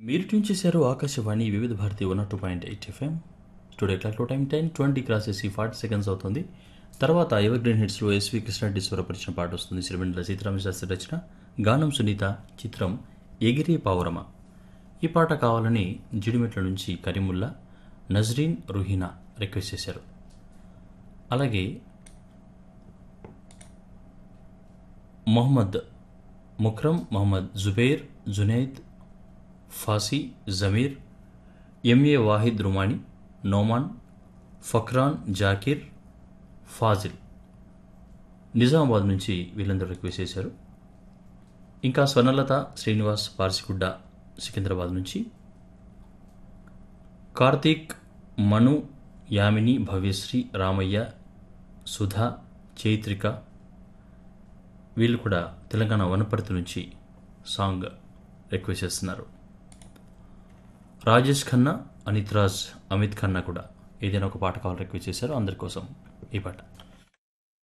మీరు ట్యూన్ చేశారు Akashvani Vividh Bharati one two point eight FM studio క్లాక్లో టైం టెన్ ట్వంటీ క్రాస్ చేసి ఫార్టీ సెకండ్స్ అవుతుంది తర్వాత ఎవర్ గ్రీన్ హిట్స్లో ఎస్వి కృష్ణారెడ్డి స్వరపరిచిన పాట వస్తుంది శ్రీమండల సీతారామ శాస్త్రి రచన గానం సునీత చిత్రం ఎగిరే పావురమ ఈ పాట కావాలని జిడిమెట్ల నుంచి కరీముల్లా నజ్రీన్ రుహీనా రిక్వెస్ట్ చేశారు అలాగే మొహమ్మద్ ముక్రమ్ మొహమ్మద్ జుబైర్ జునైద్ ఫాసీ జమీర్ ఎంఏ వాహిద్ రుమాని నోమాన్ ఫక్రాన్ జాకిర్ ఫాజిల్ నిజామాబాద్ నుంచి వీళ్ళందరూ రిక్వెస్ట్ చేశారు ఇంకా స్వర్ణలత శ్రీనివాస్ పార్సిగుడ్డ సికింద్రాబాద్ నుంచి కార్తీక్ మను యామిని భవ్యశ్రీ రామయ్య సుధా చైత్రిక వీళ్ళు కూడా తెలంగాణ వనపర్తి నుంచి సాంగ్ రిక్వెస్ట్ చేస్తున్నారు రాజేష్ ఖన్నా అనిత్ రాజ్ అమిత్ ఖన్నా కూడా ఏదైనా ఒక పాట కావాలి రిక్వెస్ట్ చేశారు అందరి కోసం ఈ పాట